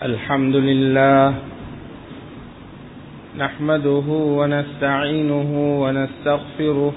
الحمد لله نحمده ونستعينه ونستغفره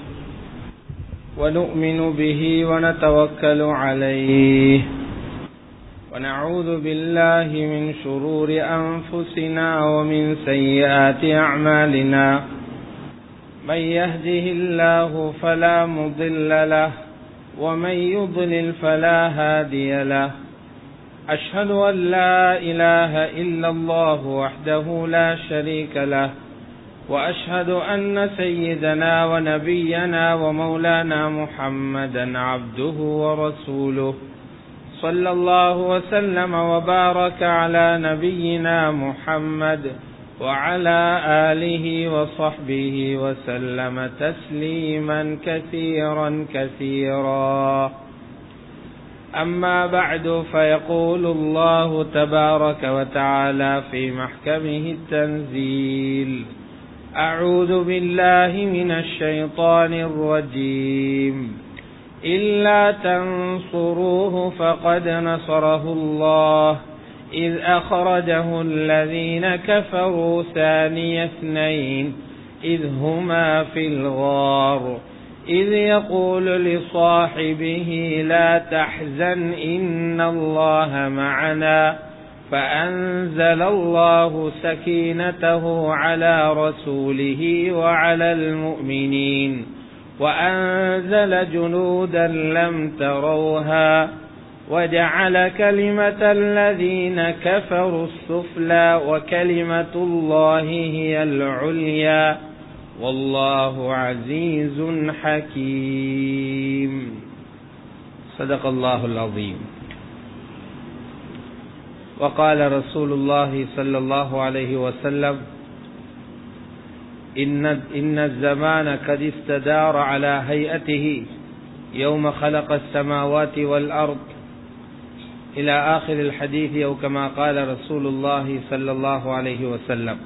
ونؤمن به ونتوكل عليه ونعوذ بالله من شرور أنفسنا ومن سيئات أعمالنا من يهده الله فلا مضل له ومن يضلل فلا هادي له أشهد أن لا إله إلا الله وحده لا شريك له وأشهد أن سيدنا ونبينا ومولانا محمدا عبده ورسوله صلى الله وسلم وبارك على نبينا محمد وعلى آله وصحبه وسلم تسليما كثيرا كثيرا أما بعد فيقول الله تبارك وتعالى في محكمه التنزيل أعوذ بالله من الشيطان الرجيم إلا تنصروه فقد نصره الله إذ أخرجه الذين كفروا ثاني اثنين إذ هما في الغار إذ يقول لصاحبه لا تحزن إن الله معنا فأنزل الله سكينته على رسوله وعلى المؤمنين وأنزل جنودا لم تروها وجعل كلمة الذين كفروا السفلى وكلمة الله هي العليا والله عزيز حكيم صدق الله العظيم وقال رسول الله صلى الله عليه وسلم إن, إن الزمان قد استدار على هيئته يوم خلق السماوات والأرض إلى آخر الحديث أو كما قال رسول الله صلى الله عليه وسلم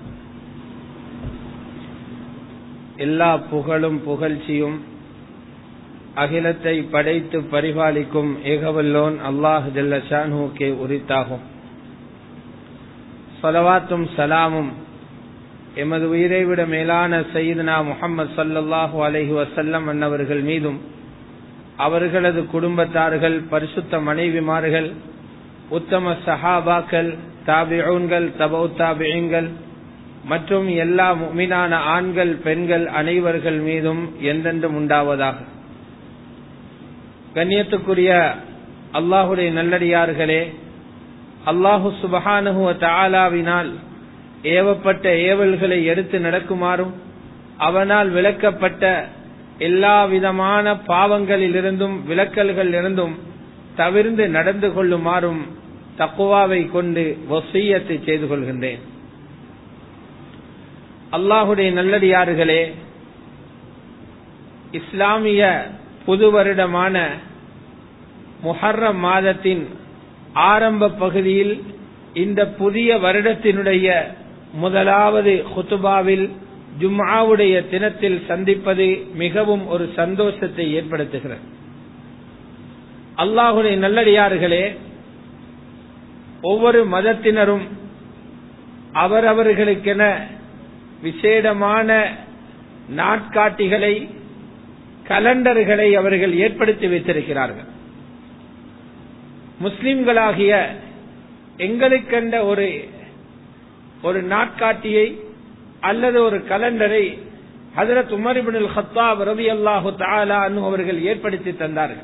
எல்லா புகழும் புகழ்ச்சியும் அகிலத்தை படைத்து பரிபாலிக்கும் ஏகவல்லோன் அல்லாஹ் ஜல்ல ஷான்ஹூக்கே உரித்தாகும் சலவாத்தும் சலாமும் எமது உயிரை விட மேலான சையதுனா முகமது சல்லல்லாஹு அலஹி வசல்லம் அன்னவர்கள் மீதும் அவர்களது குடும்பத்தார்கள் பரிசுத்த மனைவிமார்கள் உத்தம சஹாபாக்கள் தாபிஊன்கள் தபௌ தாபியங்கள் மற்றும் எல்லா மீனான ஆண்கள் பெண்கள் அனைவர்கள் மீதும் எந்தென்றும் உண்டாவதாக கண்ணியத்துக்குரிய அல்லாஹுடைய நல்லடியார்களே அல்லாஹு சுபஹானுவ தாலாவினால் ஏவப்பட்ட ஏவல்களை எடுத்து நடக்குமாறும் அவனால் விளக்கப்பட்ட எல்லா விதமான பாவங்களிலிருந்தும் விளக்கல்கள் இருந்தும் தவிர்ந்து நடந்து கொள்ளுமாறும் தக்குவாவை கொண்டு வசீயத்தை செய்து கொள்கின்றேன் அல்லாஹுடைய நல்லடியார்களே இஸ்லாமிய புது வருடமான முஹர்ரம் மாதத்தின் ஆரம்ப பகுதியில் இந்த புதிய வருடத்தினுடைய முதலாவது ஹுத்துபாவில் ஜும்மாவுடைய தினத்தில் சந்திப்பது மிகவும் ஒரு சந்தோஷத்தை ஏற்படுத்துகிறது அல்லாஹுடைய நல்லடியார்களே ஒவ்வொரு மதத்தினரும் அவரவர்களுக்கென விசேடமான நாட்காட்டிகளை கலண்டர்களை அவர்கள் ஏற்படுத்தி வைத்திருக்கிறார்கள் முஸ்லிம்களாகிய எங்களுக்கென்ற ஒரு ஒரு நாட்காட்டியை அல்லது ஒரு கலண்டரை ஹதரத் உமரிபின் ஹத்தாப் ரவி அல்லாஹு தாலா அவர்கள் ஏற்படுத்தி தந்தார்கள்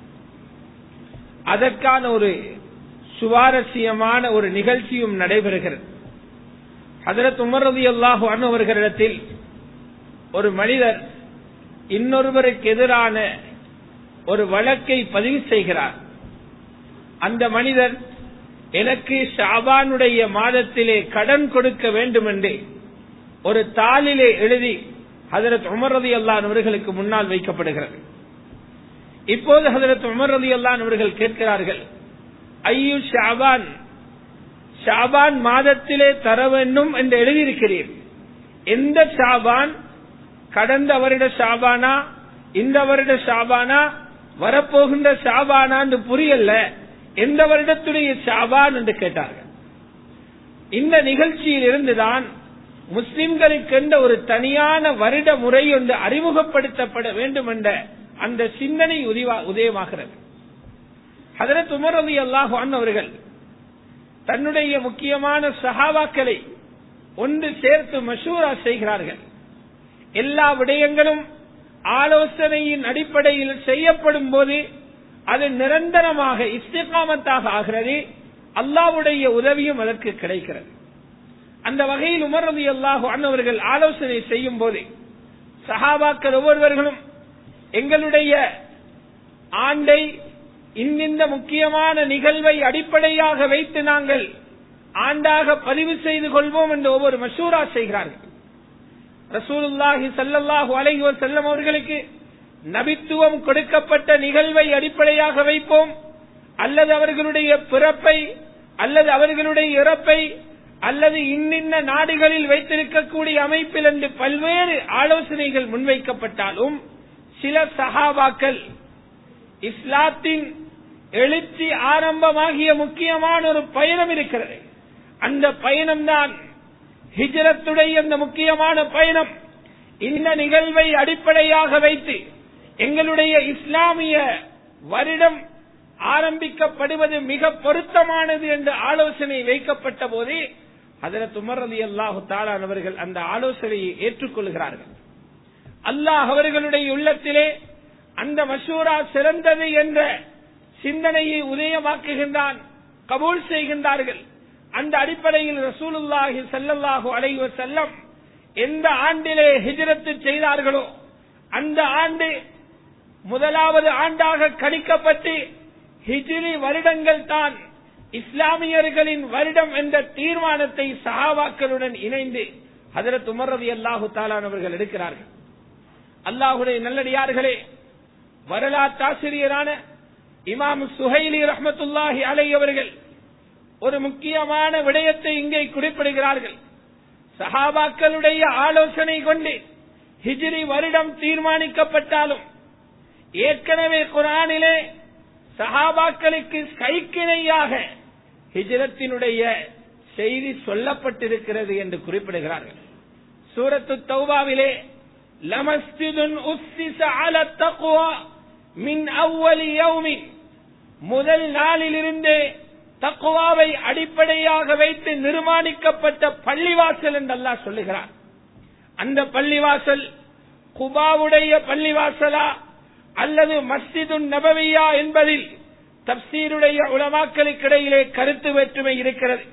அதற்கான ஒரு சுவாரஸ்யமான ஒரு நிகழ்ச்சியும் நடைபெறுகிறது ஹதரத் உமர் ரவி அல்லாஹு அவர்களிடத்தில் ஒரு மனிதர் இன்னொருவருக்கு எதிரான ஒரு வழக்கை பதிவு செய்கிறார் அந்த மனிதர் எனக்கு ஷாபானுடைய மாதத்திலே கடன் கொடுக்க வேண்டும் என்று ஒரு தாளிலே எழுதி ஹதரத் உமர் ரதி அல்லான் அவர்களுக்கு முன்னால் வைக்கப்படுகிறது இப்போது ஹதரத் உமர் ரதி அல்லான் அவர்கள் கேட்கிறார்கள் ஐயு ஷாபான் ஷாபான் மாதத்திலே தர வேண்டும் என்று எழுதியிருக்கிறீர் எந்த ஷாபான் கடந்த வருட ஷாபானா இந்த வருட ஷாபானா வரப்போகின்ற ஷாபானா என்று புரியல எந்த வருடத்துடைய ஷாபான் என்று கேட்டார்கள் இந்த நிகழ்ச்சியில் இருந்துதான் முஸ்லிம்களுக்கென்ற ஒரு தனியான வருட முறை ஒன்று அறிமுகப்படுத்தப்பட வேண்டும் என்ற அந்த சிந்தனை உதயமாகிறது ஹதரத் உமர் அலி அல்லாஹான் அவர்கள் தன்னுடைய முக்கியமான சஹாபாக்களை ஒன்று சேர்த்து மஷூரா செய்கிறார்கள் எல்லா விடயங்களும் ஆலோசனையின் அடிப்படையில் செய்யப்படும் போது அது நிரந்தரமாக இஸ்திகாமத்தாக ஆகிறது அல்லாவுடைய உதவியும் அதற்கு கிடைக்கிறது அந்த வகையில் உமர் ரவி அல்லாஹு அன்னவர்கள் ஆலோசனை செய்யும் போது சஹாபாக்கள் ஒவ்வொருவர்களும் எங்களுடைய ஆண்டை இந்த முக்கியமான நிகழ்வை அடிப்படையாக வைத்து நாங்கள் ஆண்டாக பதிவு செய்து கொள்வோம் என்று ஒவ்வொரு மசூரா செய்கிறார்கள் ரசூலுல்லாஹி சல்லல்லாஹு அலைஹி செல்லம் அவர்களுக்கு நபித்துவம் கொடுக்கப்பட்ட நிகழ்வை அடிப்படையாக வைப்போம் அல்லது அவர்களுடைய பிறப்பை அல்லது அவர்களுடைய இறப்பை அல்லது இன்னின்ன நாடுகளில் வைத்திருக்கக்கூடிய அமைப்பில் என்று பல்வேறு ஆலோசனைகள் முன்வைக்கப்பட்டாலும் சில சஹாபாக்கள் இஸ்லாத்தின் எழுச்சி ஆரம்பமாகிய முக்கியமான ஒரு பயணம் இருக்கிறது அந்த பயணம்தான் ஹிஜரத்துடைய அந்த முக்கியமான பயணம் இந்த நிகழ்வை அடிப்படையாக வைத்து எங்களுடைய இஸ்லாமிய வருடம் ஆரம்பிக்கப்படுவது மிக பொருத்தமானது என்ற ஆலோசனை வைக்கப்பட்ட போதே அதில் துமரதி அல்லாஹு தாளானவர்கள் அந்த ஆலோசனையை ஏற்றுக்கொள்கிறார்கள் அல்லாஹ் அவர்களுடைய உள்ளத்திலே அந்த மசூரா சிறந்தது என்ற சிந்தனையை உதயமாக்குகின்றான் கபூல் செய்கின்றார்கள் அந்த அடிப்படையில் ரசூலுல்லாஹி சல்லல்லாஹு அலைவ செல்லம் எந்த ஆண்டிலே ஹிஜரத்து செய்தார்களோ அந்த ஆண்டு முதலாவது ஆண்டாக கணிக்கப்பட்டு ஹிஜிரி வருடங்கள் தான் இஸ்லாமியர்களின் வருடம் என்ற தீர்மானத்தை சஹாபாக்களுடன் இணைந்து ஹதரத் உமரதி அல்லாஹு தாலானவர்கள் எடுக்கிறார்கள் அல்லாஹுடைய நல்லடியார்களே வரலாற்றாசிரியரான இமாம் சுஹைலி ரஹமத்துல்லாஹி அலை அவர்கள் ஒரு முக்கியமான விடயத்தை இங்கே குறிப்பிடுகிறார்கள் சஹாபாக்களுடைய ஆலோசனை கொண்டு ஹிஜ்ரி வருடம் தீர்மானிக்கப்பட்டாலும் ஏற்கனவே குரானிலே சஹாபாக்களுக்கு கைக்கிணையாக ஹிஜ்ரத்தினுடைய செய்தி சொல்லப்பட்டிருக்கிறது என்று குறிப்பிடுகிறார்கள் சூரத்து தௌபாவிலே லமஸ்திதுன் உஸ்ஸிஸ அல தக்வா மின் அவ்வலி யௌமின் முதல் நாளிலிருந்தே தக்குவாவை அடிப்படையாக வைத்து நிர்மாணிக்கப்பட்ட பள்ளிவாசல் என்று அல்லாஹ் சொல்லுகிறார் அந்த பள்ளிவாசல் குபாவுடைய பள்ளிவாசலா அல்லது மஸ்ஜிது நபவியா என்பதில் தப்சீருடைய உலமாக்களுக்கிடையிலே கருத்து வேற்றுமை இருக்கிறது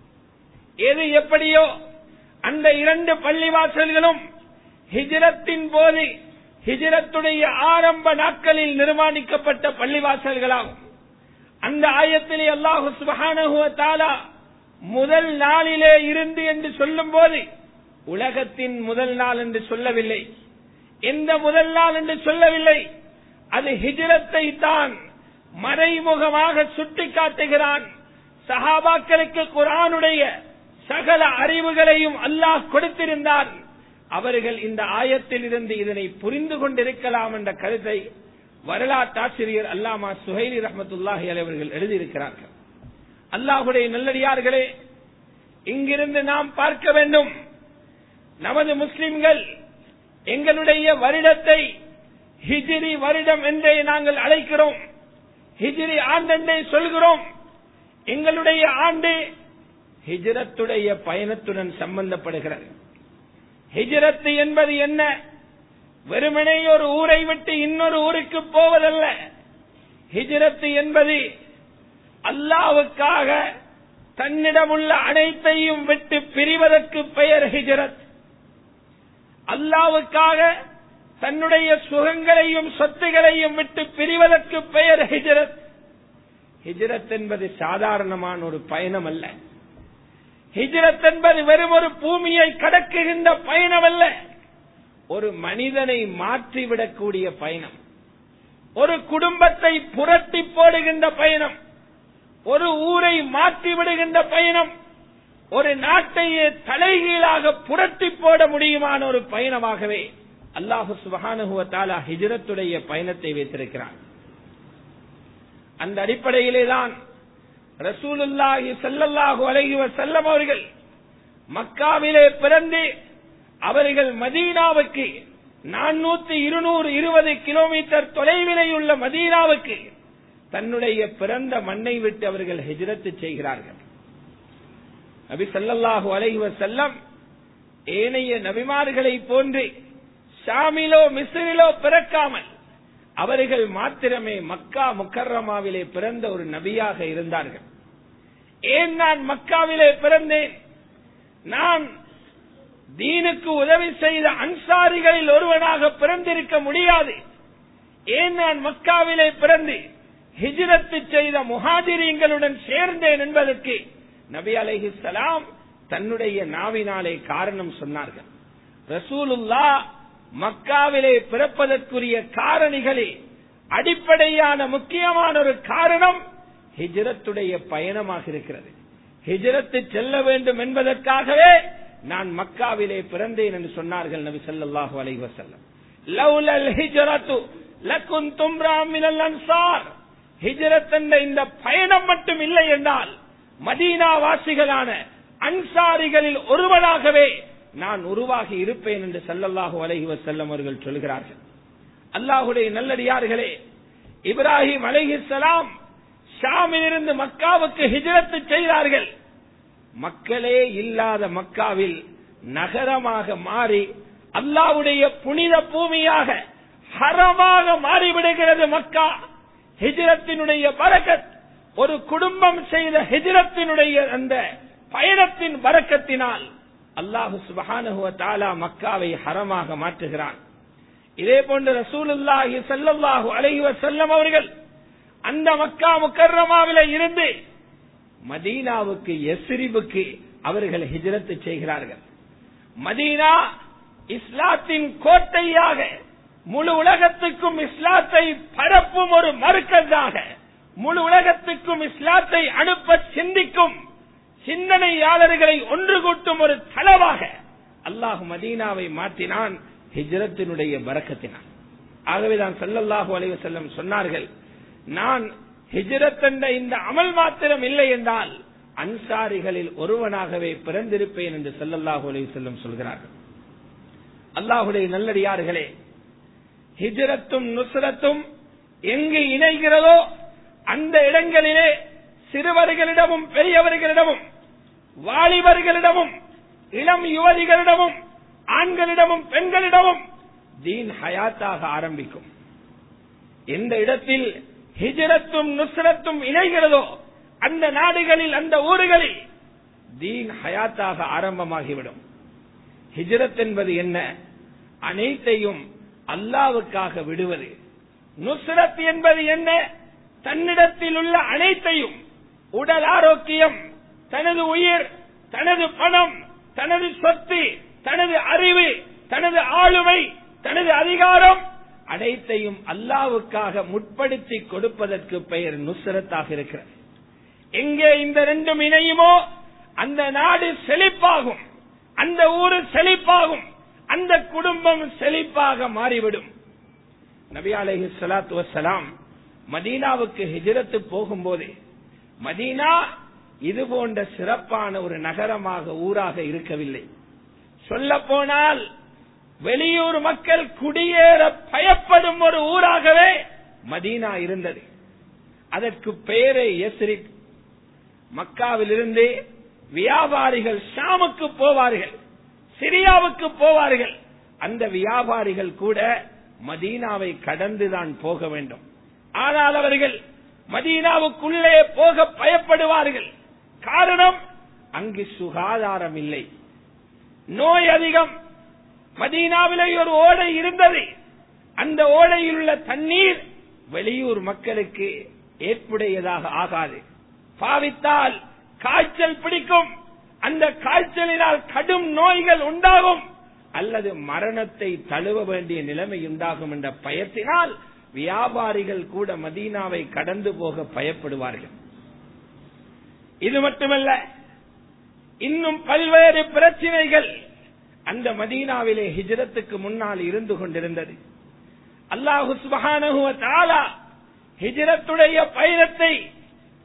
எது எப்படியோ அந்த இரண்டு பள்ளிவாசல்களும் ஹிஜரத்தின் போது ஹிஜரத்துடைய ஆரம்ப நாட்களில் நிர்மாணிக்கப்பட்ட பள்ளிவாசல்களாகும் அந்த ஆயத்திலே அல்லாஹு சுபஹானஹுவத்தாலா முதல் நாளிலே இருந்து என்று சொல்லும் போது உலகத்தின் முதல் நாள் என்று சொல்லவில்லை எந்த முதல் நாள் என்று சொல்லவில்லை அது ஹிஜரத்தை தான் மறைமுகமாக சுட்டிக்காட்டுகிறான் சஹாபாக்களுக்கு குரானுடைய சகல அறிவுகளையும் அல்லாஹ் கொடுத்திருந்தான் அவர்கள் இந்த ஆயத்தில் இருந்து இதனை புரிந்து கொண்டிருக்கலாம் என்ற கருத்தை வரலாற்றாசிரியர் அல்லாமா சுஹைலி ரஹமத்துல்லாஹி அவர்கள் எழுதியிருக்கிறார்கள் அல்லாஹுடைய நல்லடியார்களே இங்கிருந்து நாம் பார்க்க வேண்டும் நமது முஸ்லிம்கள் எங்களுடைய வருடத்தை ஹிஜிரி வருடம் என்றே நாங்கள் அழைக்கிறோம் ஹிஜிரி ஆண்டென்றே சொல்கிறோம் எங்களுடைய ஆண்டு ஹிஜரத்துடைய பயணத்துடன் சம்பந்தப்படுகிறது ஹிஜரத்து என்பது என்ன வெறுமனே ஒரு ஊரை விட்டு இன்னொரு ஊருக்கு போவதல்ல ஹிஜரத்து என்பது அல்லாவுக்காக தன்னிடமுள்ள அனைத்தையும் விட்டு பிரிவதற்கு பெயர் ஹிஜரத் அல்லாவுக்காக தன்னுடைய சுகங்களையும் சொத்துகளையும் விட்டு பிரிவதற்கு பெயர் ஹிஜரத் ஹிஜரத் என்பது சாதாரணமான ஒரு பயணம் அல்ல ஹிஜரத் என்பது வெறும் ஒரு பூமியை கடக்குகின்ற பயணம் அல்ல ஒரு மனிதனை மாற்றிவிடக்கூடிய பயணம் ஒரு குடும்பத்தை புரட்டி போடுகின்ற பயணம் ஒரு ஊரை மாற்றி விடுகின்ற பயணம் ஒரு நாட்டையே தலைகீழாக புரட்டி போட முடியுமான ஒரு பயணமாகவே அல்லாஹு சுபஹானுவத்தாலா ஹிஜரத்துடைய பயணத்தை வைத்திருக்கிறார் அந்த அடிப்படையிலே தான் ரசூலுல்லாஹி ஸல்லல்லாஹு அலைஹி வஸல்லம் அவர்கள் மக்காவிலே பிறந்து அவர்கள் மதீனாவுக்கு நானூத்தி இருநூறு இருபது கிலோமீட்டர் தொலைவிலே உள்ள மதீனாவுக்கு தன்னுடைய பிறந்த மண்ணை விட்டு அவர்கள் ஹிஜ்ரத்து செய்கிறார்கள் நபி ஸல்லல்லாஹு அலைஹி வஸல்லம் ஏனைய நபிமார்களை போன்று ஷாமிலோ மிஸ்ரிலோ பிறக்காமல் அவர்கள் மாத்திரமே மக்கா முக்கர்ரமாவிலே பிறந்த ஒரு நபியாக இருந்தார்கள் ஏன் நான் மக்காவிலே பிறந்தேன் நான் தீனுக்கு உதவி செய்த அன்சாரிகளில் ஒருவனாக பிறந்திருக்க முடியாது ஏன் நான் மக்காவிலே பிறந்து ஹிஜ்ரத்து செய்த முஹாதிரியங்களுடன் சேர்ந்தேன் என்பதற்கு நபி அலைஹிஸ்ஸலாம் தன்னுடைய நாவினாலே காரணம் சொன்னார்கள் ரசூலுல்லா மக்காவிலே பிறப்பதற்குரிய காரணிகளே அடிப்படையான முக்கியமான ஒரு காரணம் ஹிஜ்ரத்துடைய பயணமாக இருக்கிறது ஹிஜ்ரத்து செல்ல வேண்டும் என்பதற்காகவே நான் மக்காவிலே பிறந்தேன் என்று சொன்னார்கள் நபி ஸல்லல்லாஹு அலைஹி வஸல்லம் லவ்லல் ஹிஜ்ரத்து லகுந்தும் மினல் அன்சார் ஹிஜ்ரத் என்ற இந்த பயணம் மட்டும் இல்லை என்றால் மதீனா வாசிகளான அன்சாரிகளில் ஒருவனாகவே நான் உருவாகி இருப்பேன் என்று ஸல்லல்லாஹு அலைஹி வஸல்லம் அவர்கள் சொல்கிறார்கள் அல்லாஹுடைய நல்லடியார்களே இப்ராஹிம் அலைஹிஸ்ஸலாம் ஷாமிலிருந்து மக்காவுக்கு ஹிஜ்ரத்து செய்தார்கள் மக்களே இல்லாத மக்காவில் நகரமாக மாறி அல்லாவுடைய புனித பூமியாக ஹரமாக மாறிவிடுகிறது மக்கா ஹிஜ்ரத்தினுடைய பரக்கத் ஒரு குடும்பம் செய்த ஹிஜ்ரத்தினுடைய அந்த பயணத்தின் பரக்கத்தினால் அல்லாஹு சுபஹானஹு வ தஆலா மக்காவை ஹரமாக மாற்றுகிறான் இதே போன்று ரசூலுல்லாஹி ஸல்லல்லாஹு அலைஹி வஸல்லம் அவர்கள் அந்த மக்கா முக்கர்ரமாவில இருந்து மதீனாவுக்கு எஸ்ரிபுக்கு அவர்கள் ஹிஜ்ரத் செய்கிறார்கள் மதீனா இஸ்லாத்தின் கோட்டையாக முழு உலகத்துக்கும் இஸ்லாத்தை பரப்பும் ஒரு மறுக்கதாக முழு உலகத்துக்கும் இஸ்லாத்தை அனுப்ப சிந்திக்கும் சிந்தனையாளர்களை ஒன்று கூட்டும் ஒரு தளவாக அல்லாஹ் மதீனாவை மாற்றினான் ஹிஜ்ரத்தினுடைய பறக்கத்தினான் ஆகவேதான் ஸல்லல்லாஹு அலைஹி வஸல்லம் சொன்னார்கள் நான் ஹிஜ்ரத் என்ற இந்த அமல் மாத்திரம் இல்லை என்றால் அன்சாரிகளில் ஒருவனாகவே பிறந்திருப்பேன் என்று ஸல்லல்லாஹு அலைஹி வஸல்லம் சொல்கிறார்கள் அல்லாஹுடைய நல்லடியார்களே ஹிஜ்ரத்தும் நுஸ்ரத்தும் எங்கு இணைகிறதோ அந்த இடங்களிலே சிறுவர்களிடமும் பெரியவர்களிடமும் வாலிபர்களிடமும் இளம் யுவதிகளிடமும் ஆண்களிடமும் பெண்களிடமும் தீன் ஹயாத்தாக ஆரம்பிக்கும் எந்த இடத்தில் ஹிஜரத்தும் நுஸ்ரத்தும் இணைகிறதோ அந்த நாடுகளில் அந்த ஊர்களில் தீன் ஹயாத்தாக ஆரம்பமாகிவிடும் ஹிஜரத் என்பது என்ன அனைத்தையும் அல்லாவுக்காக விடுவது நுஸ்ரத் என்பது என்ன தன்னிடத்தில் உள்ள அனைத்தையும் உடல் ஆரோக்கியம் தனது உயிர் தனது பணம் தனது சொத்து தனது அறிவு தனது ஆளுமை தனது அதிகாரம் அனைத்தையும் அல்லாவுக்காக முற்படுத்தி கொடுப்பதற்கு பெயர் நுஸ்ரத்தாக இருக்கிறது எங்கே இந்த ரெண்டும் இணையுமோ அந்த நாடு செழிப்பாகும் அந்த ஊரு செழிப்பாகும் அந்த குடும்பம் செழிப்பாக மாறிவிடும் நபி அலைஹி ஸலாத்து வஸ்ஸலாம் மதீனாவுக்கு ஹிஜ்ரத்து போகும்போது மதீனா இது போன்ற சிறப்பான ஒரு நகரமாக ஊராக இருக்கவில்லை சொல்ல போனால் வெளியூர் மக்கள் குடியேற பயப்படும் ஒரு ஊராகவே மதீனா இருந்தது அதற்கு பெயரே எஸ்ரிப் மக்காவிலிருந்து வியாபாரிகள் ஷாமுக்கு போவார்கள் சிரியாவுக்கு போவார்கள் அந்த வியாபாரிகள் கூட மதீனாவை கடந்துதான் போக வேண்டும் ஆனால் அவர்கள் மதீனாவுக்குள்ளே போக பயப்படுவார்கள் காரணம் அங்கு சுகாதாரம் இல்லை நோய் அதிகம் மதீனாவிலே ஒரு ஓடை இருந்தது அந்த ஓடையில் உள்ள தண்ணீர் வெளியூர் மக்களுக்கு ஏற்புடையதாக ஆகாது பாவித்தால் காய்ச்சல் பிடிக்கும் அந்த காய்ச்சலினால் கடும் நோய்கள் உண்டாகும் அல்லது மரணத்தை தழுவ வேண்டிய நிலைமை உண்டாகும் என்ற பயத்தினால் வியாபாரிகள் கூட மதீனாவை கடந்து போக பயப்படுவார்கள் இது மட்டுமல்ல இன்னும் பல்வேறு பிரச்சனைகள் அந்த மதீனாவிலே ஹிஜ்ரத்துக்கு முன்னால் இருந்து கொண்டிருந்தது அல்லாஹு சுபஹானஹு வ தஆலா ஹிஜ்ரத்துடைய பயணத்தை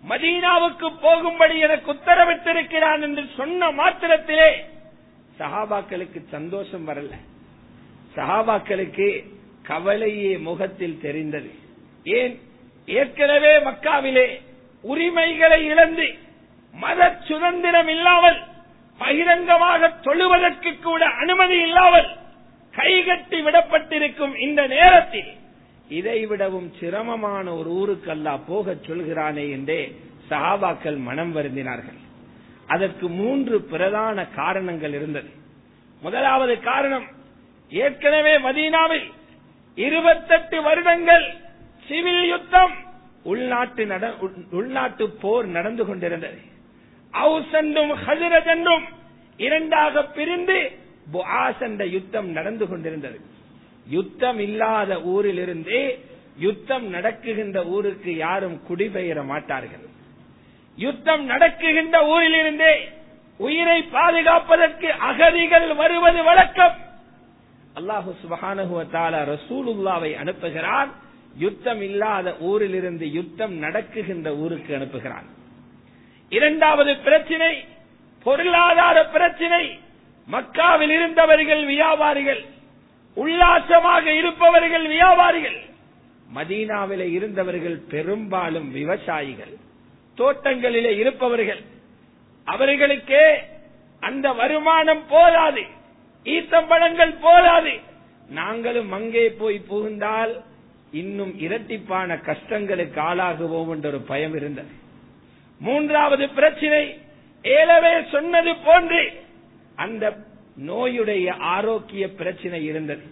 மதீனாவுக்கு போகும்படி எனக்கு உத்தரவிட்டிருக்கிறான் என்று சொன்ன மாத்திரத்திலே சஹாபாக்களுக்கு சந்தோஷம் வரல சஹாபாக்களுக்கு கவலையே முகத்தில் தெரிந்தது ஏன் ஏற்கனவே மக்காவிலே உரிமைகளை இழந்து மத சுதந்திரம் இல்லாமல் பகிரங்கமாக தொழுவதற்கு கூட அனுமதி இல்லாமல் கைகட்டி விடப்பட்டிருக்கும் இந்த நேரத்தில் இதைவிடவும் சிரமமான ஒரு ஊருக்கு அல்லா போகச் சொல்கிறானே என்றே சஹாபாக்கள் மனம் வருந்தினார்கள் அதற்கு மூன்று பிரதான காரணங்கள் இருந்தது முதலாவது காரணம் ஏற்கனவே மதீனாவில் இருபத்தெட்டு வருடங்கள் சிவில் யுத்தம் உள்நாட்டு நட- உள்- உள்நாட்டு போர் நடந்து கொண்டிருந்தது அவுஸ் என்றும் ஹஜரத் என்றும் இரண்டாக பிரிந்து புஆஸ் என்ற யுத்தம் நடந்து கொண்டிருந்தது யுத்தம் இல்லாத ஊரிலிருந்தே யுத்தம் நடக்குகின்ற ஊருக்கு யாரும் குடிபெயர மாட்டார்கள் யுத்தம் நடக்குகின்ற ஊரிலிருந்தே உயிரை பாதுகாப்பதற்கு அகதிகள் வருவது வழக்கம் அல்லாஹு சுபஹானஹு வ தஆலா ரசூலுல்லாவை அனுப்புகிறான் யுத்தம் இல்லாத ஊரிலிருந்து யுத்தம் நடக்குகின்ற ஊருக்கு அனுப்புகிறான் இரண்டாவது பிரச்சினை பொருளாதார பிரச்சினை மக்காவில் இருந்தவர்கள் வியாபாரிகள் உல்லாசமாக இருப்பவர்கள் வியாபாரிகள் மதீனாவிலே இருந்தவர்கள் பெரும்பாலும் விவசாயிகள் தோட்டங்களிலே இருப்பவர்கள் அவர்களுக்கே அந்த வருமானம் போதாது ஈத்தம்பழங்கள் போதாது நாங்களும் அங்கே போய் புகுந்தால் இன்னும் இரட்டிப்பான கஷ்டங்களுக்கு ஆளாகுவோம் என்ற ஒரு பயம் இருந்தது மூன்றாவது பிரச்சினை ஏலவே சொன்னது போன்று அந்த நோயுடைய ஆரோக்கிய பிரச்சினை இருந்தது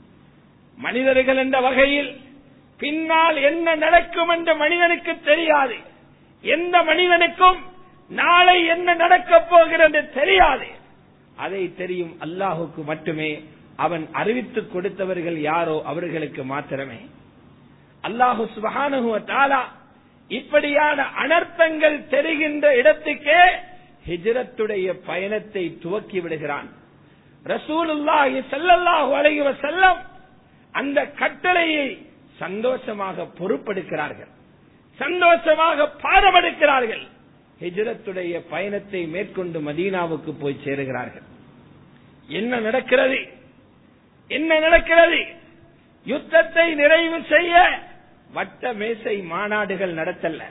மனிதர்கள் என்ற வகையில் பின்னால் என்ன நடக்கும் என்று மனிதனுக்கு தெரியாது எந்த மனிதனுக்கும் நாளை என்ன நடக்கப் போகிறது தெரியாது அதை தெரியும் அல்லாஹுக்கு மட்டுமே அவன் அறிவித்துக் கொடுத்தவர்கள் யாரோ அவர்களுக்கு மாத்திரமே அல்லாஹு சுபஹானஹு வ தஆலா இப்படியான அனர்த்தங்கள் தெரிகின்ற இடத்துக்கே ஹிஜ்ரத்துடைய பயணத்தை துவக்கி விடுகிறான் ரசூலுல்லாஹி ஸல்லல்லாஹு அலைஹி வஸல்லம் அந்த கட்டளையை சந்தோஷமாக பொறுப்பெடுக்கிறார்கள் சந்தோஷமாக பாடமெடுக்கிறார்கள் ஹிஜ்ரத்துடைய பயணத்தை மேற்கொண்டு மதீனாவுக்கு போய் சேருகிறார்கள் என்ன நடக்கிறது என்ன நடக்கிறது யுத்தத்தை நிறைவு செய்ய வட்ட மேசை மாநாடுகள் நடத்தல்ல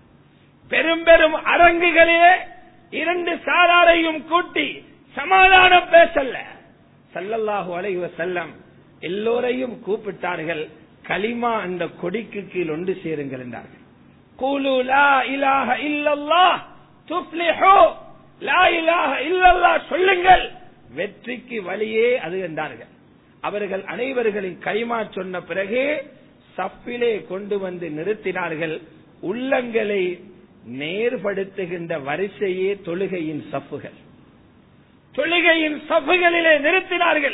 பெரும் பெரும் அரங்குகளிலே இரண்டு சாராரையும் கூட்டி சமாதானம் பேசல்ல சல்லல்லாஹு அலைஹி வஸல்லம் எல்லோரையும் கூப்பிட்டார்கள் கலிமா அந்த கொடிக்கு கீழ் ஒன்று சேருங்கள் என்றார்கள் கூலு லா இலாஹ இல்லல்லாஹ் துஃப்லிஹு லா இலாஹ இல்லல்லாஹ் சொல்லுங்கள் வெற்றிக்கு வழியே அது என்றார்கள் அவர்கள் அனைவர்களின் கைமா சொன்ன பிறகு சப்பிலே கொண்டு வந்து நிறுத்தினார்கள் உள்ளங்களை நேர்படுத்துகின்ற வரிசையே தொழுகையின் சப்புகள் தொழுகையின் சப்புகளிலே நிறுத்தினார்கள்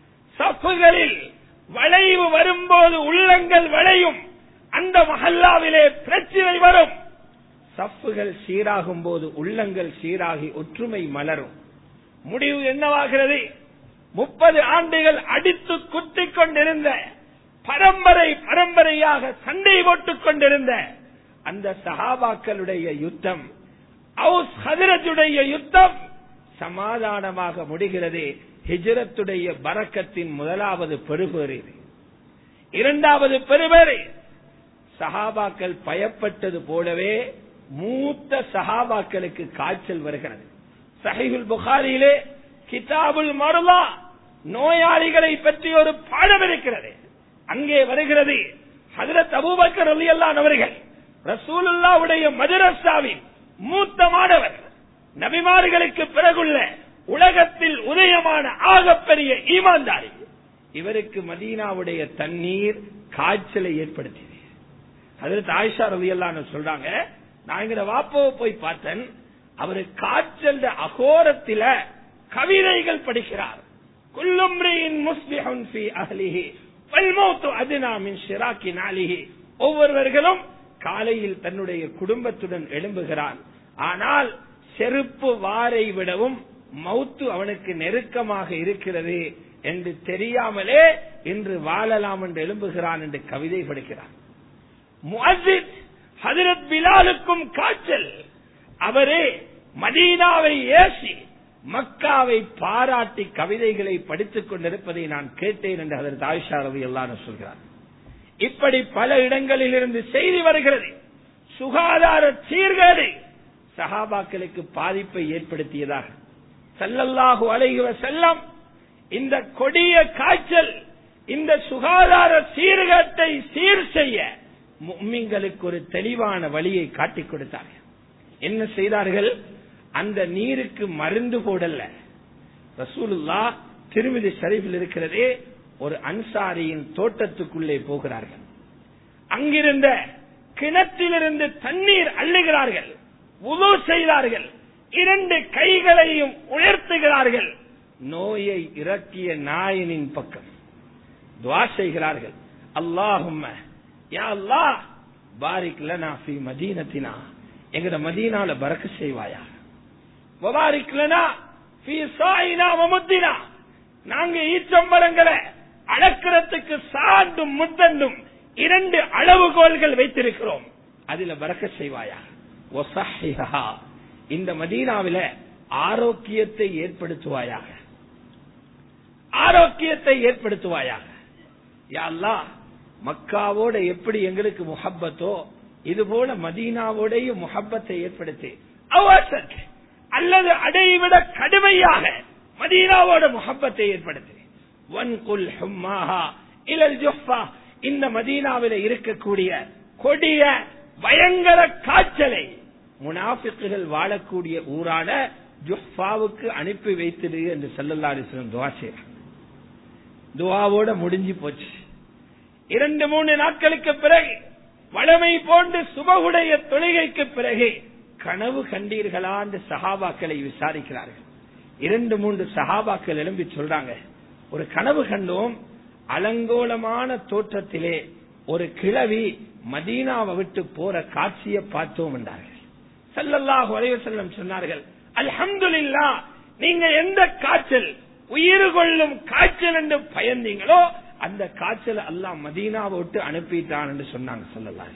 சப்புகளில் வளைவு வரும்போது உள்ளங்கள் வளையும் அந்த மஹல்லாவிலே பிரச்சனை வரும் சப்புகள் சீராகும் போது உள்ளங்கள் சீராகி ஒற்றுமை மலரும் முடிவு என்னவாகிறது முப்பது ஆண்டுகள் அடித்து குத்திக் கொண்டிருந்த பரம்பரை பரம்பரையாக சண்டை போட்டுக் கொண்டிருந்த அந்த சஹாபாக்களுடைய யுத்தம் அவுஸ் ஹதிரத்துடைய யுத்தம் சமாதானமாக முடிகிறது ஹிஜ்ரத்துடைய பறக்கத்தின் முதலாவது பெருபேறு இது இரண்டாவது பெருபேறு சஹாபாக்கள் பயப்பட்டது போலவே மூத்த சஹாபாக்களுக்கு காய்ச்சல் வருகிறது சஹிகுல் புகாரியிலே கிதாபுல் மருலா நோயாளிகளை பற்றி ஒரு பாடம் இருக்கிறது அங்கே வருகிறது ஹதரத் அபூபக்கர் ரலியல்லாஹு அவர்கள் ரசூலுல்லாவுடைய மதரசாவின் மூத்த மாணவர் நபிமார்களுக்கு பிறகுள்ள உலகத்தில் உதயமான ஆகப்பெரிய ஈமான்தாரி இவருக்கு மதீனாவுடைய தண்ணீர் காய்ச்சலை ஏற்படுத்தியது ஹதரத் ஆயிஷா ரலியல்லாஹு சொல்றாங்க நான் எங்க வாப்பாவை போய் பார்த்தேன் அவரு காய்ச்சல் அகோரத்தில கவிதைகள் படிக்கிறார் குல்லும்ரியின் முஸ்லிஹுன் ஃபி அஹ்லிஹி வல்மௌத்து அத்னா மின் ஷிராக்கி நாலிஹி ஒவ்வொருவர்களும் காலையில் தன்னுடைய குடும்பத்துடன் எழும்புகிறான் ஆனால் செருப்பு வாரை விடவும் மௌத்து அவனுக்கு நெருக்கமாக இருக்கிறது என்று தெரியாமலே இன்று வாழலாம் என்று எழும்புகிறான் என்று கவிதை படிக்கிறான் முஅஜித் ஹதரத் பிலாலுக்கும் காய்ச்சல் அவரே மதீனாவை ஏசி மக்காவை பாராட்டி கவிதைகளை படித்துக் கொண்டிருப்பதை நான் கேட்டேன் என்று அதற்கு ஆயிஷா ரவி எல்லாரும் சொல்கிறார் இப்படி பல இடங்களில் இருந்து செய்தி வருகிறது சுகாதார சீர்கேடு சஹாபாக்களுக்கு பாதிப்பை ஏற்படுத்தியதாக சல்லல்லாஹு அலைஹி செல்லம் இந்த கொடிய காய்ச்சல் இந்த சுகாதார சீர்கேட்டை சீர் செய்ய மும்மிங்களுக்கு ஒரு தெளிவான வழியை காட்டிக் கொடுத்தார்கள் என்ன செய்தார்கள் அந்த நீருக்கு மருந்து போடல ரசூலுல்லா திருமிதி ஷரீஃபில் இருக்கிறதே ஒரு அன்சாரியின் தோட்டத்துக்குள்ளே போகிறார்கள் அங்கிருந்த கிணற்றிலிருந்து தண்ணீர் அள்ளுகிறார்கள் உது செய்தார்கள் இரண்டு கைகளையும் உயர்த்துகிறார்கள் நோயை இறக்கிய நாயனின் பக்கம் துவா செய்கிறார்கள் அல்லாஹும் யா அல்லாஹ் பாரிக் லனா ஃபி மதீனத்தினா எங்கட மதீனால பறக்க செய்வாயா வபாரிக் லனா ஃபி சாயினா வமுத்தினா நாங்க ஈச்சம்பரங்களை அளக்கிறதுக்கு சாண்டும் முத்தண்டும் இரண்டு அளவுகோல்கள் வைத்திருக்கிறோம் அதுல பறக்க செய்வாயா ஒசஹிஹா இந்த மதீனாவில ஆரோக்கியத்தை ஏற்படுத்துவாயாக ஆரோக்கியத்தை ஏற்படுத்துவாயாக யா அல்லாஹ் மக்காவோட எப்படி எங்களுக்கு முஹப்பத்தோ இது போல மதீனாவோடையும் முஹப்பத்தை ஏற்படுத்தி அவசத் அல்லது அடைவிட கடுமையாக மதீனாவோட முஹப்பத்தை ஏற்படுத்தி வன்குல் ஹும்மாஹா இலல் ஜுஃபா இந்த மதீனாவில இருக்கக்கூடிய கொடிய பயங்கர காய்ச்சலை முனாஃபிக்குகள் வாழக்கூடிய ஊரான ஜுஃபாவுக்கு அனுப்பி வைத்திடு என்று செல்லல்லாரிசனம் துவா செய்றார் துவாவோட முடிஞ்சு போச்சு இரண்டு மூணு நாட்களுக்கு பிறகு வளமை போன்று சுபகுடைய தொழுகைக்கு பிறகு கனவு கண்டீர்களா என்று சஹாபாக்களை விசாரிக்கிறார்கள் இரண்டு மூன்று சஹாபாக்கள் எழும்பி சொல்றாங்க ஒரு கனவு கண்டோம் அலங்கோலமான தோற்றத்திலே ஒரு கிழவி மதீனாவை விட்டு போற காட்சியை பார்த்தோம் என்றார்கள் சல்லல்லாஹு அலைஹி வஸல்லம் சொன்னார்கள் அல்ஹம்துலில்லா நீங்க எந்த காய்ச்சல் உயிர் கொள்ளும் காய்ச்சல் என்று பயந்தீங்களோ அந்த காய்ச்சல் அல்லாஹ் மதீனாவை விட்டு அனுப்பிட்டான் என்று சொன்னாங்க சொல்லலாம்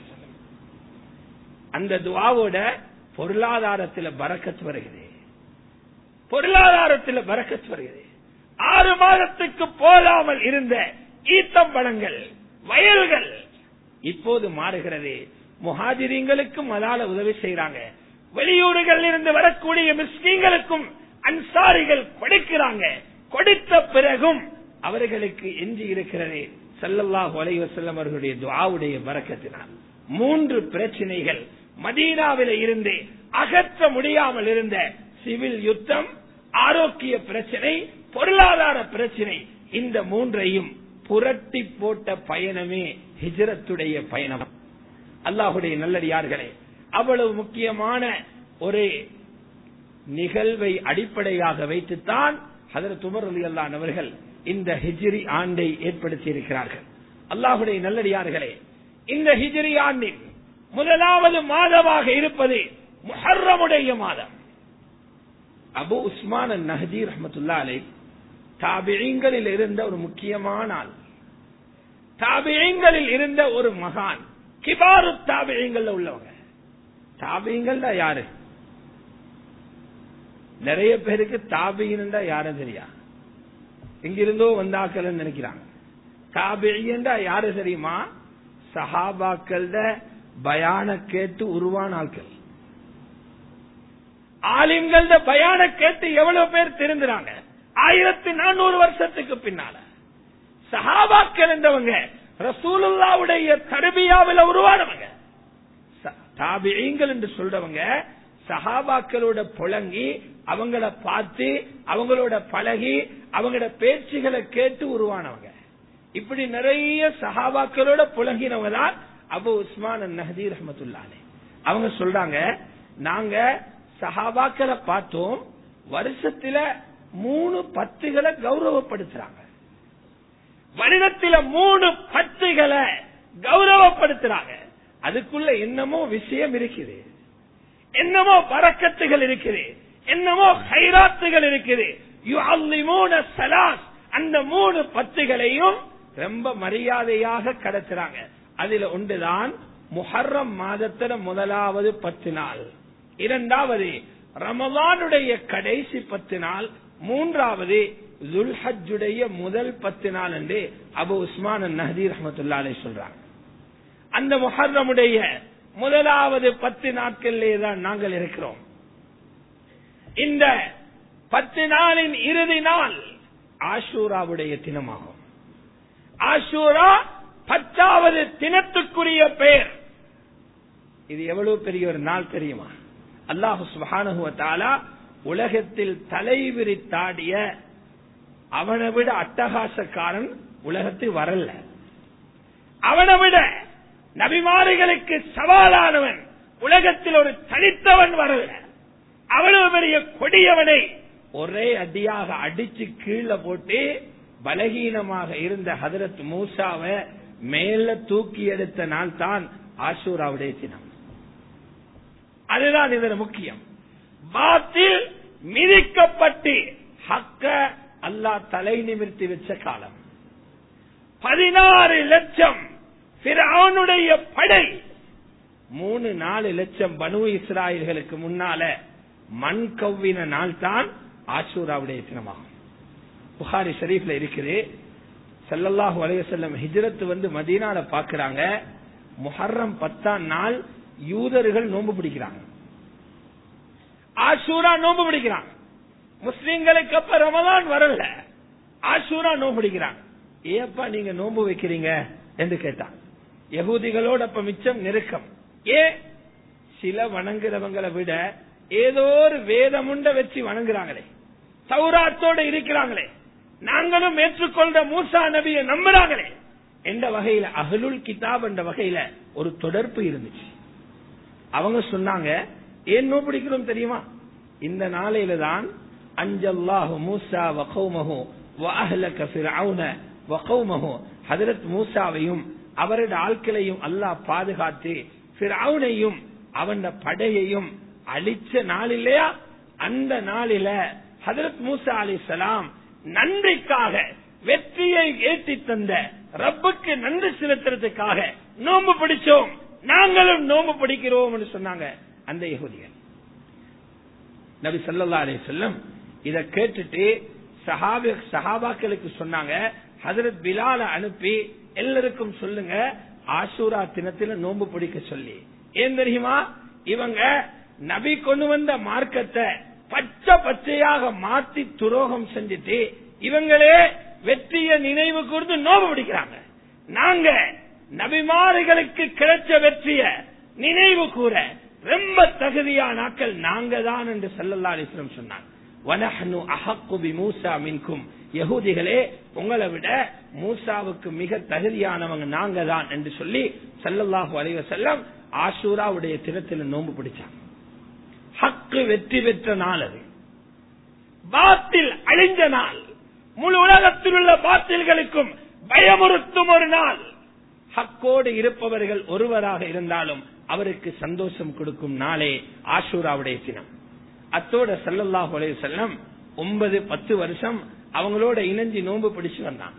அந்த துவாவோட பொருளாதாரத்தில் பறக்கத்து வருகிறது பொருளாதாரத்தில் பறக்கத்து வருகிறது ஆறு மாதத்துக்கு போதாமல் இருந்த ஈத்தம்பழங்கள் வயல்கள் இப்போது மாறுகிறது முஹாஜிரிங்களுக்கும் அதால உதவி செய்யறாங்க வெளியூடுகளில் இருந்து வரக்கூடிய மிஸ்கீங்களுக்கும் அன்சாரிகள் கொடுக்கிறாங்க கொடுத்த பிறகும் அவர்களுக்கு எஞ்சி இருக்கிறது சல்லல்லாஹு அலைஹி வஸல்லம் அவர்களுடைய துஆவுடைய பரக்கத்தினால் மூன்று பிரச்சனைகள் மதீனாவில இருந்து அகற்ற முடியாமல் இருந்த சிவில் யுத்தம் ஆரோக்கிய பிரச்சனை பொருளாதார பிரச்சனை இந்த மூன்றையும் புரட்டி போட்ட பயணமே ஹிஜரத்துடைய பயணம் அல்லாஹுடைய நல்லடியார்களே அவ்வளவு முக்கியமான ஒரு நிகழ்வை அடிப்படையாக வைத்துத்தான் ஹதரத் உமர் அலி அல்லான் அவர்கள் இந்த ஹிஜ்ரி ஆண்டை ஏற்படுத்தி இருக்கிறார்கள் அல்லாஹுடைய நல்லடியார்களே இந்த ஹிஜ்ரி ஆண்டின் முதலாவது மாதமாக இருப்பது முஹர்ரமுடைய மாதம் அபு உஸ்மான் நஹதி ரஹமத்துல்லா அலை தாபியங்களில் இருந்த ஒரு முக்கியமான ஆள் தாபியங்களில் இருந்த ஒரு மகான் கிபாரு தாபியங்கள்ல உள்ளவங்க தாபியங்கள்ல யாரு நிறைய பேருக்கு தாபியின்டா யாரும் தெரியா இங்கிருந்தோ வந்தாக்கள் நினைக்கிறாங்க தாபியண்டா யாரு தெரியுமா சஹாபாக்கள் பயான கேட்டு உருவான ஆட்கள் ஆலிம்கள் பயான கேட்டு எவ்வளவு பேர் தெரிஞ்சுறாங்க ஆயிரத்தி நானூறு வருஷத்துக்கு பின்னால சஹாபாக்கள் என்றவங்க ரசூலுல்லாவுடைய தரபியாவில் உருவானவங்க தாபியங்கள் என்று சொல்றவங்க சஹாபாக்களோட புழங்கி அவங்கள பார்த்து அவங்களோட பழகி அவங்களோட பேச்சுகளை கேட்டு உருவானவங்க இப்படி நிறைய சஹாபாக்களோட புழங்கினவங்க தான் அபு உஸ்மான் நஹதி ரஹமத்துல்லாலே அவங்க சொல்றாங்க நாங்க சஹாபாக்களை பார்த்தோம் வருஷத்துல மூணு பத்துகளை கௌரவப்படுத்துறாங்க வருடத்தில மூணு பத்துகளை கௌரவப்படுத்துறாங்க அதுக்குள்ள என்னமோ விஷயம் இருக்குது என்னமோ பறக்கத்துகள் இருக்குது என்னமோ ஹைராத்துகள் இருக்குது சலாஸ் அந்த மூணு பத்துகளையும் ரொம்ப மரியாதையாக கடத்துறாங்க அதுல ஒன்றுதான் முஹர்ரம் மாதத்துல முதலாவது பத்து நாள் இரண்டாவது ரமலானுடைய கடைசி பத்து நாள் மூன்றாவது துல்ஹஜுடைய முதல் பத்து நாள் என்று அபு உஸ்மான் நஹதி ரஹமத்துல்லாலே சொல்றாங்க அந்த முஹர்ரமுடைய முதலாவது பத்து நாட்களிலே தான் நாங்கள் இருக்கிறோம் இந்த பத்து நாளின் இறுதி நாள் ஆஷூராவுடைய தினமாகும் ஆஷூரா பத்தாவது தினத்துக்குரிய பெயர் இது எவ்வளவு பெரிய ஒரு நாள் தெரியுமா அல்லாஹு சுபானுவத்தாலா உலகத்தில் தலைவிரித்தாடிய அவனை விட அட்டகாசக்காரன் உலகத்தில் வரல அவனை விட நபிமாரிகளுக்கு சவாலானவன் உலகத்தில் ஒரு தனித்தவன் வரல அவ்வளவு பெரிய கொடியவனை ஒரே அடியாக அடிச்சு கீழே போட்டு பலகீனமாக இருந்த ஹதரத் மூசாவை மேல தூக்கி எடுத்த நாள் தான் ஆஷூராவுடைய தினம் அதுதான் இதுல முக்கியம் பாத்தில் மிதிக்கப்பட்டு ஹக்க அல்லாஹ் தலை நிமிர்த்தி வச்ச காலம் பதினாறு லட்சம் பிறனுடைய படை மூணு நாலு லட்சம் பனு இஸ்ராயல்களுக்கு முன்னால மண் கவ்வின நாள் தான் ஆஷூராவுடைய தினமாகும் புகாரி ஷரீஃப்ல இருக்குது சல்லல்லாஹு அலைய செல்லம் ஹிஜ்ரத் வந்து மதீனால பாக்குறாங்க முஹர்ரம் பத்தாம் நாள் யூதர்கள் நோன்பு பிடிக்கிறாங்க ஆஷூரா நோன்பு பிடிக்கிறாங்க முஸ்லிம்களுக்கு அப்ப ரமதான் வரல ஆஷூரா நோன்பு பிடிக்கிறாங்க ஏப்பா நீங்க நோன்பு வைக்கிறீங்க என்று கேட்டான் யகூதிகளோட அப்ப மிச்சம் நெருக்கம் ஏ சில வணங்குறவங்களை விட ஏதோ ஒரு வேதமுண்ட வச்சு வணங்குறாங்களே சௌராத்தோட இருக்கிறாங்களே நாங்களும் ஏற்றுக்கொண்ட மூசா நபியை நம்புறாங்களே என்ற வகையில அகலுல் கிதாப் என்ற வகையில ஒரு தொடர்பு இருந்துச்சு அவங்க சொன்னாங்க ஏன் நோ பிடிக்கிறோம் தெரியுமா இந்த நாளையில தான் அஞ்சல்லாஹு மூசா வகௌமஹு வஅஹ்லக ஃபிர்அவுன வகௌமஹு ஹஜரத் மூசாவையும் அவருடைய ஆட்களையும் அல்லாஹ் பாதுகாத்து ஃபிர்அவுனையும் அவன் படையையும் அழிச்ச நாள் இல்லையா அந்த நாளில ஹதரத் மூசா அலிசலாம் நன்றிக்காக வெற்றியை ஏற்றி தந்த ரப்புக்கு நன்றி செலுத்துறதுக்காக நோம்பு பிடிச்சோம் நாங்களும் நோம்பு பிடிக்கிறோம் என்று சொன்னாங்க அந்த யகுதியர் நபி சல்லா அலி செல்லம் இத கேட்டுட்டு சஹாபி சஹாபாக்களுக்கு சொன்னாங்க ஹதரத் பிலால அனுப்பி எல்லாருக்கும் சொல்லுங்க ஆசூரா தினத்துல நோம்பு பிடிக்க சொல்லி ஏன் தெரியுமா இவங்க நபி கொண்டு வந்த மார்க்கத்தை பச்சை பச்சையாக மாத்தி துரோகம் செஞ்சுட்டு இவங்களே வெற்றிய நினைவு கூர்ந்து நோவு பிடிக்கிறாங்க நாங்க நபிமாறுகளுக்கு கிடைச்ச வெற்றிய நினைவு கூற ரொம்ப தகுதியான நாட்கள் நாங்க தான் என்று சல்லல்லா அலிஸ்லம் சொன்னாங்க வனஹனு அஹக்கு பி மூசா மின்கும் யகூதிகளே உங்களை விட மூசாவுக்கு மிக தகுதியானவங்க நாங்க தான் என்று சொல்லி சல்லல்லாஹு அலைவ செல்லம் ஆசூராவுடைய தினத்தில் நோன்பு பிடிச்சாங்க ஹக்கு வெற்றி பெற்ற நாள் அது பாத்தில் அழிஞ்ச நாள் முழு உலகத்தில் உள்ள பாத்தில்களுக்கும் பயமுறுத்தும் ஒரு நாள் ஹக்கோடு இருப்பவர்கள் ஒருவராக இருந்தாலும் அவருக்கு சந்தோஷம் கொடுக்கும் நாளே ஆஷூராவுடைய தினம் அத்தோட சல்லல்லாஹு அலைஹி செல்லம் ஒன்பது பத்து வருஷம் அவங்களோட இணைஞ்சு நோன்பு பிடிச்சு வந்தாங்க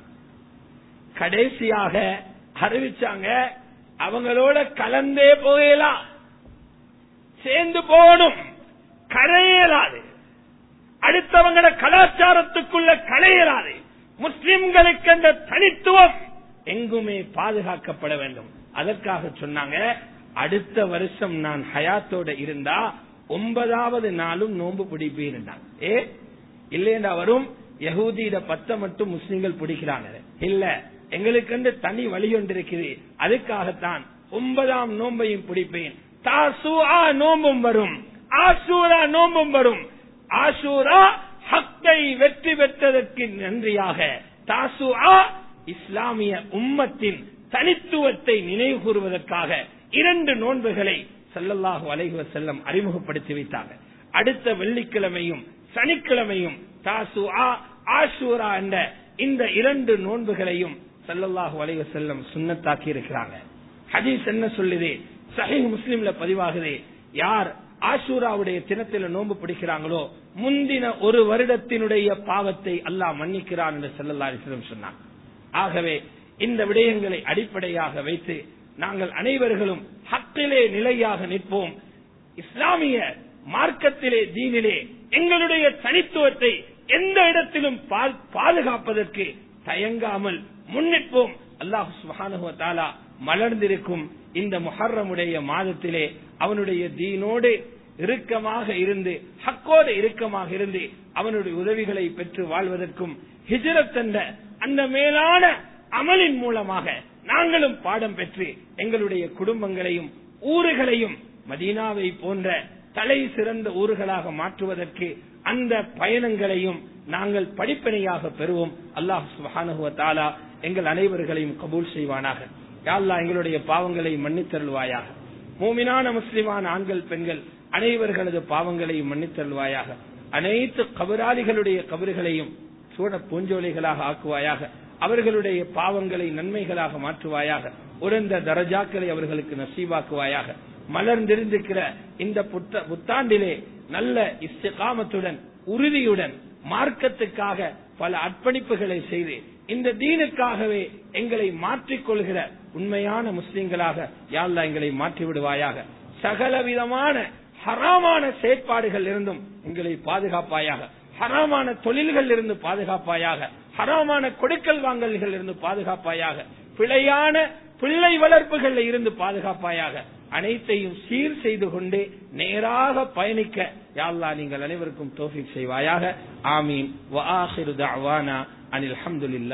கடைசியாக அறிவிச்சாங்க அவங்களோட கலந்தே போகலாம் சேர்ந்து போகணும் கரையலாது அடுத்தவங்கள கலாச்சாரத்துக்குள்ள களையலாது முஸ்லிம்களுக்கு அந்த தனித்துவம் எங்குமே பாதுகாக்கப்பட வேண்டும் அதற்காக சொன்னாங்க அடுத்த வருஷம் நான் ஹயாத்தோட இருந்தா ஒன்பதாவது நாளும் நோன்பு பிடிப்பேன் ஏ இல்லையண்டா வரும் யகூதியிட பத்த மட்டும் முஸ்லிம்கள் பிடிக்கிறாங்க இல்ல எங்களுக்கு தனி வழி ஒன்று இருக்குது அதுக்காகத்தான் ஒன்பதாம் நோன்பையும் பிடிப்பேன் தாசுஆ நோம்பும் வரும் ஆசூரா நோம்பும் வரும் ஆசூரா ஹக்கை வெற்றி பெற்றதற்கு நன்றியாக தாசுஆ இஸ்லாமிய உம்மத்தின் தனித்துவத்தை நினைவு கூறுவதற்காக இரண்டு நோன்புகளை சல்லல்லாஹு அலைஹி வஸல்லம் அறிமுகப்படுத்தி வைத்தாங்க அடுத்த வெள்ளிக்கிழமையும் சனிக்கிழமையும் தாசுஆ ஆஷூரா என்ற இந்த இரண்டு நோன்புகளையும் சல்லல்லாஹு அலைஹி வஸல்லம் சுன்னத்தாக்கி இருக்கிறாங்க ஹதீஸ் என்ன சொல்லுது சஹீஹ் முஸ்லிம்ல பதிவாகுது யார் ஆஷூராவுடைய தினத்தில நோன்பு பிடிக்கிறாங்களோ முந்தின ஒரு வருடத்தினுடைய பாவத்தை அல்லாஹ் மன்னிக்கிறான் என்று செல்லல்லா அலிஸ்லம் சொன்னார் ஆகவே இந்த விடயங்களை அடிப்படையாக வைத்து நாங்கள் அனைவர்களும் ஹக்கிலே நிலையாக நிற்போம் இஸ்லாமிய மார்க்கத்திலே தீனிலே எங்களுடைய தனித்துவத்தை எந்த இடத்திலும் பா- பாதுகாப்பதற்கு தயங்காமல் முன்னிற்போம் அல்லாஹு சுப்ஹானஹு வ தஆலா மலர்ந்திருக்கும் இந்த முஹர்ரமுடைய மாதத்திலே அவனுடைய தீனோடு இறுக்கமாக இருந்து ஹக்கோடு இறுக்கமாக இருந்து அவனுடைய உதவிகளை பெற்று வாழ்வதற்கும் ஹிஜ்ரத் என்ற அந்த மேலான அமலின் மூலமாக நாங்களும் பாடம் பெற்று எங்களுடைய குடும்பங்களையும் ஊர்களையும் மதீனாவை போன்ற தலை சிறந்த ஊர்களாக மாற்றுவதற்கு அந்த பயணங்களையும் நாங்கள் படிப்பினையாக பெறுவோம் அல்லாஹ் சுப்ஹானஹு வ தஆலா எங்கள் அனைவர்களையும் கபூல் செய்வானாக யா அல்லாஹ் எங்களுடைய பாவங்களை மன்னித்தருள்வாயாக மூமினான முஸ்லிமான ஆண்கள் பெண்கள் அனைவர்களது பாவங்களையும் மன்னித்தருள்வாயாக அனைத்து கபராளிகளுடைய கபறுகளையும் சூட பூஞ்சோலைகளாக ஆக்குவாயாக அவர்களுடைய பாவங்களை நன்மைகளாக மாற்றுவாயாக உறந்த தரஜாக்களை அவர்களுக்கு நசீவாக்குவாயாக மலர்ந்திருந்திருக்கிற இந்த புத்த- புத்தாண்டிலே நல்ல இஸ்திகாமத்துடன் உறுதியுடன் மார்க்கத்துக்காக பல அர்ப்பணிப்புகளை செய்து இந்த தீனுக்காகவே எங்களை மாற்றிக் கொள்கிற உண்மையான முஸ்லிம்களாக யாழ்லா எங்களை மாற்றி விடுவாயாக சகல விதமான ஹராமான செயற்பாடுகள் இருந்தும் எங்களை பாதுகாப்பாயாக ஹராமான தொழில்கள் இருந்து பாதுகாப்பாயாக ஹராமான கொடுக்கல் வாங்கல்கள் இருந்து பாதுகாப்பாயாக பிழையான பிள்ளை வளர்ப்புகள் இருந்து பாதுகாப்பாயாக அனைத்தையும் சீர் செய்து கொண்டு நேராக பயணிக்க யாழ்லா நீங்கள் அனைவருக்கும் தோஃபிக் செய்வாயாக ஆமீன் வ ஆஹிரு தஅவானா அனில் ஹம்துலில்லாஹ்